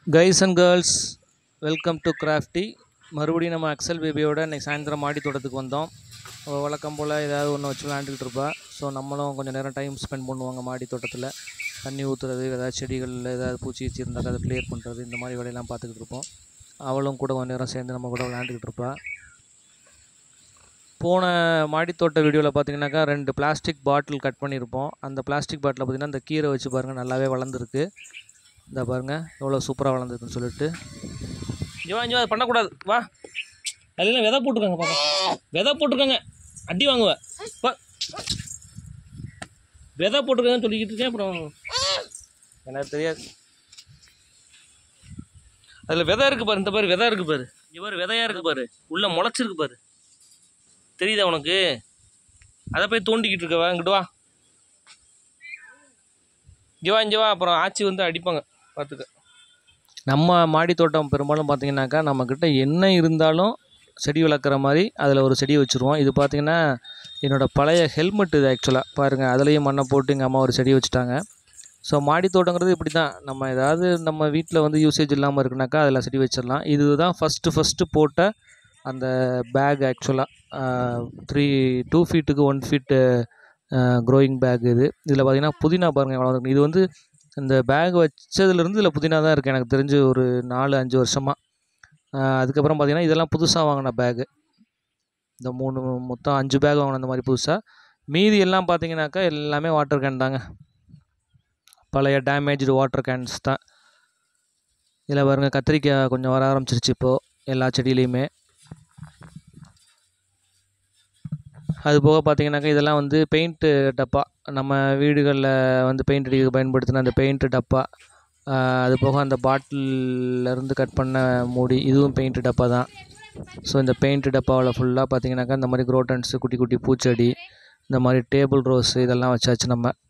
guys and girls welcome to Crafty மறுபடியும் நம்ம அக்சல் பேபியோட இன்னைக்கு சாயந்தரம் மாடி தோட்டத்துக்கு வந்தோம் அவ வழக்கம் போல் ஏதாவது ஒன்று வச்சு விளாண்டுக்கிட்டு இருப்பா ஸோ நம்மளும் கொஞ்சம் நேரம் டைம் ஸ்பெண்ட் பண்ணுவாங்க மாடி தோட்டத்தில் தண்ணி ஊற்றுறது ஏதாவது செடிகளில் ஏதாவது பூச்சி வச்சு இருந்தால் அதை கிளியர் பண்ணுறது இந்த மாதிரி வேலையெல்லாம் பார்த்துக்கிட்டு இருப்போம் அவளும் கூட கொஞ்சம் நேரம் சேர்ந்து நம்ம கூட விளாண்டுக்கிட்டு இருப்பா போன மாடித்தோட்ட வீடியோவில் பார்த்தீங்கன்னாக்கா ரெண்டு பிளாஸ்டிக் பாட்டில் கட் பண்ணியிருப்போம் அந்த பிளாஸ்டிக் பாட்டில் பார்த்தீங்கன்னா இந்த கீரை வச்சு பாருங்கள் நல்லாவே வளர்ந்துருக்கு இந்த பாருங்கள் எவ்வளோ சூப்பராக வளர்ந்துருக்குன்னு சொல்லிட்டு இங்கே வா இங்கே வா, அது பண்ணக்கூடாது வா அதில் விதை போட்டிருக்காங்க பாப்பா விதை போட்டிருக்காங்க அடி வாங்குவ வா விதை போட்டிருக்காங்கன்னு சொல்லிக்கிட்டு இருக்கேன் அப்புறம் எனக்கு தெரியாது அதில் விதை இருக்கு பாரு இந்த பாரு விதை இருக்கு பாரு இங்கே பாரு விதையா இருக்கு பாரு உள்ள முளைச்சிருக்கு பாரு தெரியுதா உனக்கு அதை போய் தோண்டிக்கிட்டு இருக்க வா இங்கிட்டு வா இங்கே வா இங்கே வா அப்புறம் ஆச்சி வந்து அடிப்பாங்க பார்த்துக்க நம்ம மாடி தோட்டம் பெரும்பாலும் பார்த்தீங்கன்னாக்கா நம்மக்கிட்ட என்ன இருந்தாலும் செடி வளர்க்குற மாதிரி அதில் ஒரு செடி வச்சுருவோம் இது பார்த்தீங்கன்னா என்னோடய பழைய ஹெல்மெட் இது ஆக்சுவலாக பாருங்கள் அதுலேயும் மண்ணை போட்டு எங்கள் அம்மா ஒரு செடி வச்சுட்டாங்க ஸோ மாடி தோட்டங்கிறது இப்படி தான் நம்ம ஏதாவது நம்ம வீட்டில் வந்து யூசேஜ் இல்லாமல் இருக்குனாக்கா அதில் செடி வச்சிடலாம் இதுதான் ஃபஸ்ட்டு ஃபஸ்ட்டு போட்ட அந்த பேக் ஆக்சுவலாக த்ரீ டூ ஃபீட்டுக்கு ஒன் ஃபீட்டு க்ரோயிங் பேக் இது இதில் பார்த்தீங்கன்னா புதினா பாருங்கள் எவ்வளோ இருக்கு இது வந்து இந்த பேக் வச்சதுலேருந்து இதில் புதினா தான் இருக்குது எனக்கு தெரிஞ்சு ஒரு நாலு அஞ்சு வருஷமாக அதுக்கப்புறம் பார்த்தீங்கன்னா இதெல்லாம் புதுசாக வாங்கின பேகு இந்த மூணு மொத்தம் அஞ்சு பேக் வாங்கின இந்த மாதிரி புதுசாக மீதி எல்லாம் பார்த்தீங்கன்னாக்கா எல்லாமே வாட்டர் கேன் தாங்க பழைய டேமேஜ்டு வாட்டர் கேன்ஸ் தான் இதில் பாருங்கள் கத்திரிக்காய் கொஞ்சம் வர ஆரம்பிச்சிருச்சு இப்போது எல்லா செடியிலையுமே அது போக பார்த்தீங்கன்னாக்கா இதெல்லாம் வந்து பெயிண்ட்டு டப்பா நம்ம வீடுகளில் வந்து பெயிண்ட் அடிக்க பயன்படுத்தின அந்த பெயிண்ட்டு டப்பா ஆஹ் அது போக அந்த பாட்டில்ல இருந்து கட் பண்ண மூடி இதுவும் பெயிண்ட்டு டப்பா தான் ஸோ இந்த பெயிண்ட்டு டப்பாவில் ஃபுல்லாக பார்த்தீங்கன்னாக்கா இந்த மாதிரி குரோட்டன்ஸு குட்டி குட்டி பூச்செடி இந்த மாதிரி டேபிள் ரோஸ் இதெல்லாம் வச்சாச்சு நம்ம